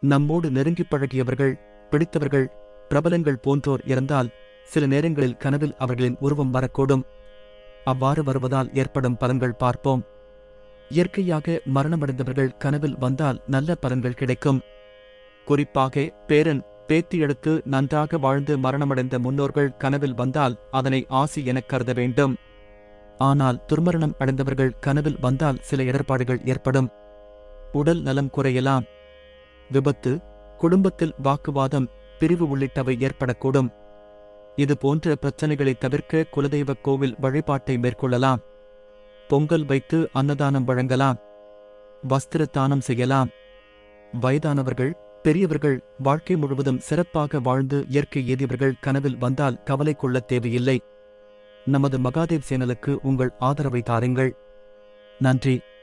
நம்மோடு நெருங்கிப் பழகியவர்கள் பிடித்தவர்கள் பிரபலங்கள் போன்றோர் இறந்தால் சில நேரங்களில் கனவில் அவர்களின் உருவம் வரக்கூடும் அவ்வாறு வருவதால் ஏற்படும் பலன்கள் பார்ப்போம் இயற்கையாக மரணமடைந்தவர்கள் கனவில் வந்தால் நல்ல பலன்கள் கிடைக்கும் குறிப்பாக பேரன் பேத்தியெடுத்து நன்றாக வாழ்ந்து மரணமடைந்த முன்னோர்கள் கனவில் வந்தால் அதனை ஆசி எனக் கருத வேண்டும் ஆனால் துர்மரணம் அடைந்தவர்கள் கனவில் வந்தால் சில இடர்பாடுகள் ஏற்படும் உடல் நலம் குறையலாம் விபத்து குடும்பத்தில் வாக்குவாதம் பிரிவு உள்ளிட்டவை ஏற்படக்கூடும் இது போன்ற பிரச்சனைகளை தவிர்க்க குலதெய்வ கோவில் வழிபாட்டை மேற்கொள்ளலாம் பொங்கல் வைத்து அன்னதானம் வழங்கலாம் வஸ்திர தானம் செய்யலாம் வயதானவர்கள் பெரியவர்கள் வாழ்க்கை முழுவதும் சிறப்பாக வாழ்ந்து இயற்கை எதியவர்கள் கனவில் வந்தால் கவலை கொள்ளத் தேவையில்லை நமது மகாதேவ் சேனலுக்கு உங்கள் ஆதரவை தாருங்கள் நன்றி